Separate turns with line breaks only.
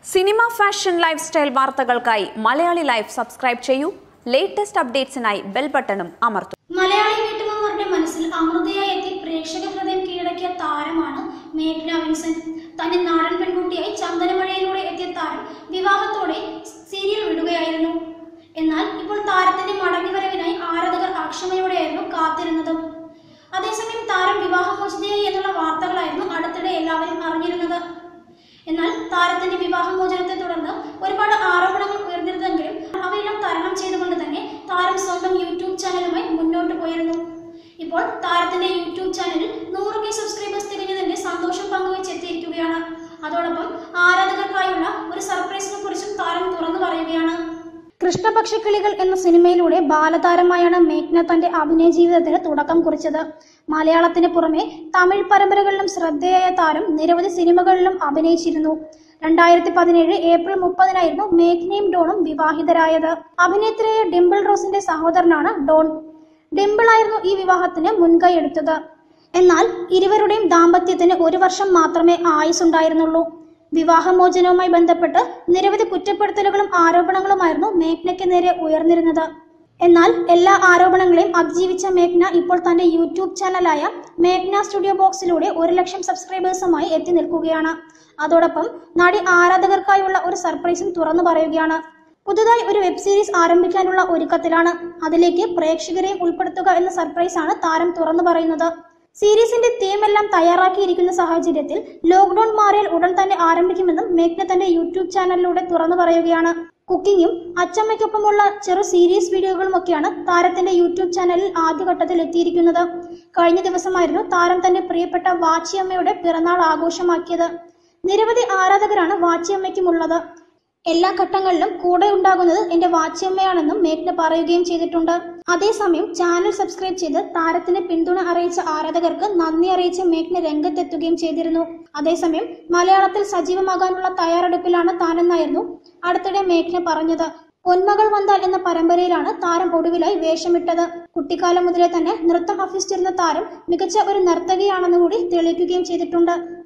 cinema fashion life style വാർത്തകൾക്കായി Malayali life subscribe ചെയ്യൂ latest അപ്ഡേറ്റ്സിനായി ബെൽ ബട്ടണും അമർത്തും
മലയാളി വീട്ടമ്മമാരുടെ മനസ്സിൽ അമൃതയായി എത്തി പ്രേക്ഷക ഹൃദയം കീഴടക്കിയ താരമാണ് മേഘ്ന വിൻസെന്റ് തന്റെ നാടൻ പെൺകുട്ടിയായി ചന്ദനമഴയിലൂടെ എത്തിയ താരം വിവാഹത്തോടെ സീരിയൽ വിടുകയായിരുന്നു എന്നാൽ ഇപ്പോൾ താരത്തിന്റെ മടങ്ങിവരവിനായി ആരാധകർ അക്ഷമയോടെയായിരുന്നു കാത്തിരുന്നത് അതേസമയം താരം വിവാഹമോചിതയായി എന്നുള്ള വാർത്തകളായിരുന്നു അടുത്തിടെ എല്ലാവരും അറിഞ്ഞിരുന്നത് എന്നാൽ താരത്തിന്റെ വിവാഹമോചനത്തെ തുടർന്ന് ഒരുപാട് ആരോപണങ്ങൾ ഉയർന്നിരുന്നെങ്കിലും അവയെല്ലാം തരണം ചെയ്തുകൊണ്ട് തന്നെ താരം സ്വന്തം യൂട്യൂബ് ചാനലുമായി മുന്നോട്ട് പോയിരുന്നു ഇപ്പോൾ താരത്തിന്റെ യൂട്യൂബ് ചാനലിൽ നൂറ് കെ സബ്സ്ക്രൈബേഴ്സ് തികഞ്ഞതിന്റെ സന്തോഷം പങ്കുവെച്ചെത്തിയിരിക്കുകയാണ് അതോടൊപ്പം ആരാധകർക്കായുള്ള ഒരു സർപ്രൈസിനെ കുറിച്ചും താരം തുറന്നു പറയുകയാണ് കൃഷ്ണപക്ഷക്കിളികൾ എന്ന സിനിമയിലൂടെ ബാലതാരമായാണ് മേഘ്ന തന്റെ അഭിനയ ജീവിതത്തിന് തുടക്കം കുറിച്ചത് മലയാളത്തിന് പുറമെ തമിഴ് പരമ്പരകളിലും ശ്രദ്ധേയായ താരം നിരവധി സിനിമകളിലും അഭിനയിച്ചിരുന്നു രണ്ടായിരത്തി പതിനേഴ് ഏപ്രിൽ മുപ്പതിനായിരുന്നു മേഘ്നയും ഡോണും വിവാഹിതരായത് അഭിനേത്രിയായ ഡിംപിൾ റോസിന്റെ സഹോദരനാണ് ഡോൺ ഡിംപിൾ ആയിരുന്നു ഈ വിവാഹത്തിന് മുൻകൈ എടുത്തത് എന്നാൽ ഇരുവരുടെയും ദാമ്പത്യത്തിന് ഒരു വർഷം മാത്രമേ ആയുസുണ്ടായിരുന്നുള്ളൂ വിവാഹമോചനവുമായി ബന്ധപ്പെട്ട് നിരവധി കുറ്റപ്പെടുത്തലുകളും ആരോപണങ്ങളുമായിരുന്നു മേഘ്നയ്ക്ക് നേരെ ഉയർന്നിരുന്നത് എന്നാൽ എല്ലാ ആരോപണങ്ങളെയും അതിജീവിച്ച മേഘ്ന ഇപ്പോൾ തന്റെ യൂട്യൂബ് ചാനലായ മേഘ്ന സ്റ്റുഡിയോ ബോക്സിലൂടെ ഒരു ലക്ഷം സബ്സ്ക്രൈബേഴ്സുമായി എത്തി നിൽക്കുകയാണ് അതോടൊപ്പം നടി ആരാധകർക്കായുള്ള ഒരു സർപ്രൈസും തുറന്നു പറയുകയാണ് പുതുതായി ഒരു വെബ് സീരീസ് ആരംഭിക്കാനുള്ള ഒരുക്കത്തിലാണ് അതിലേക്ക് പ്രേക്ഷകരെയും ഉൾപ്പെടുത്തുക എന്ന സർപ്രൈസാണ് താരം തുറന്നു പറയുന്നത് സീരീസിന്റെ തീമെല്ലാം തയ്യാറാക്കിയിരിക്കുന്ന സാഹചര്യത്തിൽ ലോക്ക്ഡൌൺ മാറിയാൽ ഉടൻ തന്നെ ആരംഭിക്കുമെന്നും മേഘ്ന തന്റെ യൂട്യൂബ് ചാനലിലൂടെ തുറന്നു പറയുകയാണ് കുക്കിങ്ങും അച്ചമ്മയ്ക്കൊപ്പമുള്ള ചെറു സീരീസ് വീഡിയോകളുമൊക്കെയാണ് താരത്തിന്റെ യൂട്യൂബ് ചാനലിൽ ആദ്യഘട്ടത്തിൽ എത്തിയിരിക്കുന്നത് കഴിഞ്ഞ ദിവസമായിരുന്നു താരം തന്റെ പ്രിയപ്പെട്ട വാച്ചിയമ്മയുടെ പിറന്നാൾ ആഘോഷമാക്കിയത് നിരവധി ആരാധകരാണ് വാച്ചിയമ്മയ്ക്കുമുള്ളത് എല്ലാ ഘട്ടങ്ങളിലും കൂടെ ഉണ്ടാകുന്നത് എന്റെ വാച്ചിയമ്മയാണെന്നും മേഘ്ന പറയുകയും ചെയ്തിട്ടുണ്ട് അതേസമയം ചാനൽ സബ്സ്ക്രൈബ് ചെയ്ത് താരത്തിന് പിന്തുണ അറിയിച്ച ആരാധകർക്ക് നന്ദി അറിയിച്ച് മേഘ്ന രംഗത്തെത്തുകയും ചെയ്തിരുന്നു അതേസമയം മലയാളത്തിൽ സജീവമാകാനുള്ള തയ്യാറെടുപ്പിലാണ് താനെന്നായിരുന്നു അടുത്തിടെ മേഘ്ന പറഞ്ഞത് പൊന്മകൾ വന്താൽ എന്ന പരമ്പരയിലാണ് താരം ഒടുവിലായി വേഷമിട്ടത് കുട്ടിക്കാലം മുതലേ തന്നെ നൃത്തം അഭ്യസിച്ചിരുന്ന താരം മികച്ച ഒരു നർത്തകിയാണെന്ന് കൂടി തെളിയിക്കുകയും ചെയ്തിട്ടുണ്ട്